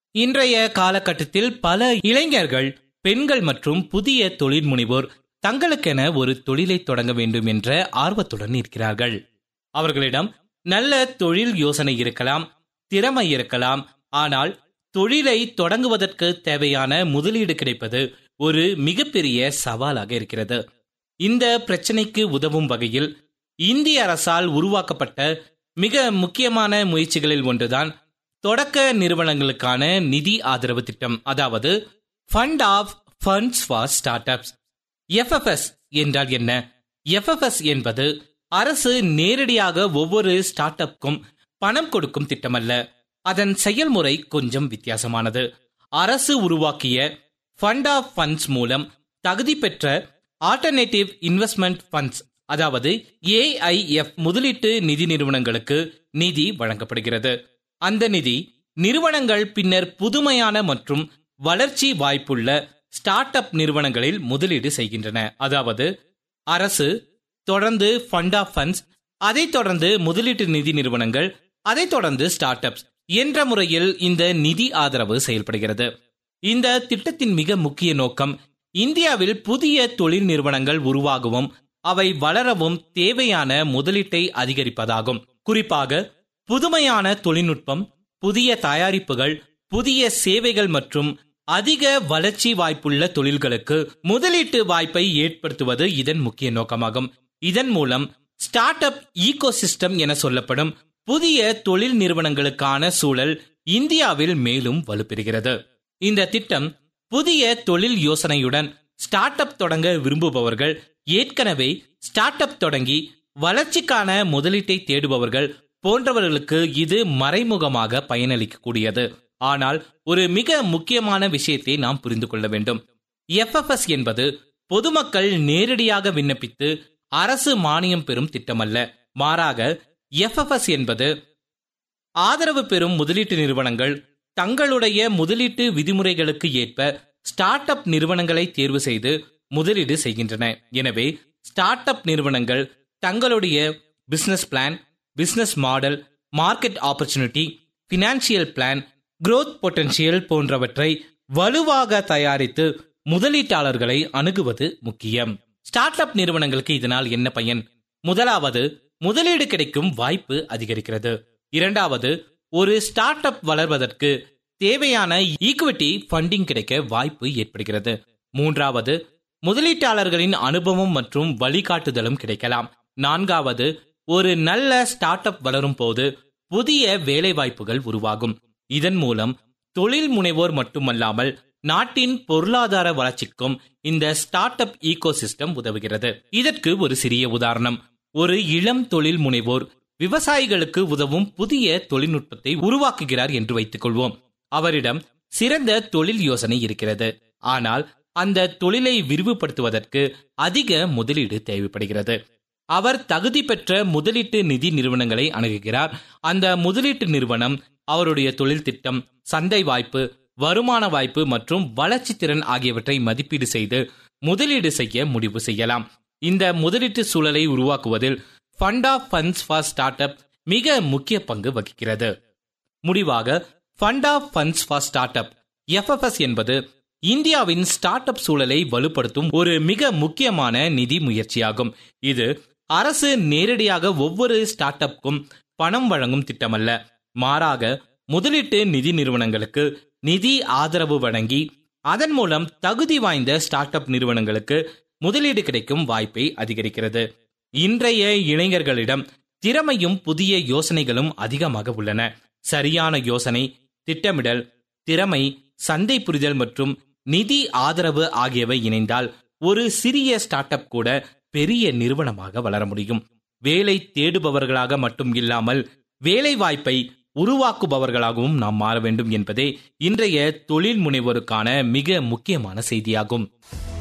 இன்றைய காலகட்டத்தில் பல இளைஞர்கள் பெண்கள் மற்றும் புதிய தொழில் முனைவோர் தங்களுக்கென ஒரு தொழிலை தொடங்க வேண்டும் என்ற ஆர்வத்துடன் இருக்கிறார்கள் அவர்களிடம் நல்ல தொழில் யோசனை இருக்கலாம் திறமை இருக்கலாம் ஆனால் தொழிலை தொடங்குவதற்கு தேவையான முதலீடு கிடைப்பது ஒரு மிகப்பெரிய சவாலாக இருக்கிறது இந்த பிரச்சனைக்கு உதவும் வகையில் இந்திய அரசால் உருவாக்கப்பட்ட மிக முக்கியமான முயற்சிகளில் ஒன்றுதான் தொடக்க நிறுவனங்களுக்கான நிதி ஆதரவு திட்டம் அதாவது fund of funds for startups FFS என்றால் என்ன எஃப்எஃப்எஸ் என்பது அரசு நேரடியாக ஒவ்வொரு ஸ்டார்ட் அப்க்கும் பணம் கொடுக்கும் திட்டமல்ல அதன் செயல்முறை கொஞ்சம் வித்தியாசமானது அரசு உருவாக்கிய ஃபண்ட் ஆஃப் ஃபண்ட்ஸ் மூலம் தகுதி பெற்ற ஆல்டர்னேட்டிவ் இன்வெஸ்ட்மெண்ட் ஃபண்ட்ஸ் அதாவது ஏஐஎஃப் முதலீட்டு நிதி நிறுவனங்களுக்கு நிதி வழங்கப்படுகிறது அந்த நிதி நிறுவனங்கள் பின்னர் புதுமையான மற்றும் வளர்ச்சி வாய்ப்புள்ள ஸ்டார்ட் அப் நிறுவனங்களில் முதலீடு செய்கின்றன அதாவது அரசு தொடர்ந்து ஃபண்ட் ஆஃப் ஃபண்ட்ஸ் அதைத் தொடர்ந்து முதலீட்டு நிதி நிறுவனங்கள் அதைத் தொடர்ந்து ஸ்டார்ட் அப்ஸ் என்ற முறையில் இந்த நிதி ஆதரவு செயல்படுகிறது இந்த திட்டத்தின் மிக முக்கிய நோக்கம் இந்தியாவில் புதிய தொழில் நிறுவனங்கள் உருவாகவும் அவை வளரவும் தேவையான முதலீட்டை அதிகரிப்பதாகும் குறிப்பாக புதுமையான தொழில்நுட்பம் புதிய தயாரிப்புகள் புதிய சேவைகள் மற்றும் அதிக வளர்ச்சி வாய்ப்புள்ள தொழில்களுக்கு முதலீட்டு வாய்ப்பை ஏற்படுத்துவது இதன் முக்கிய நோக்கமாகும் இதன் மூலம் ஸ்டார்ட் அப் ஈகோசிஸ்டம் என சொல்லப்படும் புதிய தொழில் நிறுவனங்களுக்கான சூழல் இந்தியாவில் மேலும் வலுப்பெறுகிறது இந்த திட்டம் புதிய தொழில் யோசனையுடன் ஸ்டார்ட் அப் தொடங்க விரும்புபவர்கள் ஏற்கனவே ஸ்டார்ட் அப் தொடங்கி வளர்ச்சிக்கான முதலீட்டை தேடுபவர்கள் போன்றவர்களுக்கு இது மறைமுகமாக பயனளிக்கக்கூடியது ஆனால் ஒரு மிக முக்கியமான விஷயத்தை நாம் புரிந்து கொள்ள வேண்டும் எஃப்எஃப்எஸ் என்பது பொதுமக்கள் நேரடியாக விண்ணப்பித்து அரசு மானியம் பெறும் திட்டமல்ல மாறாக எஃப்எஃப்எஸ் என்பது ஆதரவு பெறும் முதலீட்டு நிறுவனங்கள் தங்களுடைய முதலீட்டு விதிமுறைகளுக்கு ஏற்ப ஸ்டார்ட் அப் நிறுவனங்களை தேர்வு செய்து முதலீடு செய்கின்றன எனவே ஸ்டார்ட் அப் நிறுவனங்கள் தங்களுடைய business plan business model market opportunity financial plan growth potential போன்றவற்றை வலுவாக தயாரித்து முதலீட்டாளர்களை அணுகுவது முக்கியம் ஸ்டார்ட் அப் நிறுவனங்களுக்கு இதனால் என்ன பயன் முதலாவது முதலீடு கிடைக்கும் வாய்ப்பு அதிகரிக்கிறது இரண்டாவது ஒரு ஸ்டார்ட் அப் வளர்வதற்கு தேவையான ஈக்விட்டி ஃபண்டிங் கிடைக்க வாய்ப்பு ஏற்படுகிறது மூன்றாவது முதலீட்டாளர்களின் அனுபவம் மற்றும் வழிகாட்டுதலும் கிடைக்கலாம் நான்காவது ஒரு நல்ல ஸ்டார்ட் அப் வளரும் போது புதிய வேலை வாய்ப்புகள் உருவாகும் இதன் மூலம் தொழில் முனைவோர் மட்டுமல்லாமல் நாட்டின் பொருளாதார வளர்ச்சிக்கும் இந்த ஸ்டார்ட் அப் ஈகோசிஸ்டம் உதவுகிறது இதற்கு ஒரு சிறிய உதாரணம் ஒரு இளம் தொழில் முனைவோர் விவசாயிகளுக்கு உதவும் புதிய தொழில்நுட்பத்தை உருவாக்குகிறார் என்று வைத்துக் கொள்வோம் அவரிடம் சிறந்த தொழில் யோசனை இருக்கிறது ஆனால் அந்த தொழிலை விரிவுபடுத்துவதற்கு அதிக முதலீடு தேவைப்படுகிறது அவர் தகுதி பெற்ற முதலீட்டு நிதி நிறுவனங்களை அணுகுகிறார் அந்த முதலீட்டு நிறுவனம் அவருடைய தொழில் திட்டம் சந்தை வாய்ப்பு வருமான வாய்ப்பு மற்றும் வளர்ச்சி திறன் ஆகியவற்றை மதிப்பீடு செய்து முதலீடு செய்ய முடிவு செய்யலாம் இந்த முதலீட்டு சூழலை உருவாக்குவதில் fund of funds for startup மிக முக்கிய பங்கு வகிக்கிறது முடிவாக fund of funds for startup FFS என்பது இந்தியாவின் ஸ்டார்ட் அப் சூழலை வலுப்படுத்தும் ஒரு மிக முக்கியமான நிதி முயற்சியாகும் இது அரசு நேரடியாக ஒவ்வொரு ஸ்டார்ட் அப்க்கும் பணம் வழங்கும் திட்டமல்ல மாறாக முதலீட்டு நிதி நிறுவனங்களுக்கு நிதி ஆதரவு வழங்கி அதன் மூலம் தகுதி வாய்ந்த ஸ்டார்ட் அப் நிறுவனங்களுக்கு முதலீடு கிடைக்கும் வாய்ப்பை அதிகரிக்கிறது இன்றைய இளைஞர்களிடம் திறமையும் புதிய யோசனைகளும் அதிகமாக உள்ளன சரியான யோசனை திட்டமிடல் திறமை சந்தை புரிதல் மற்றும் நிதி ஆதரவு ஆகியவை இணைந்தால் ஒரு சிறிய ஸ்டார்ட் அப் கூட பெரிய நிறுவனமாக வளர முடியும் வேலை தேடுபவர்களாக மட்டும் இல்லாமல் வேலை வாய்ப்பை உருவாக்குபவர்களாகவும் நாம் மாற வேண்டும் என்பதே இன்றைய தொழில் முனைவோருக்கான மிக முக்கியமான செய்தியாகும்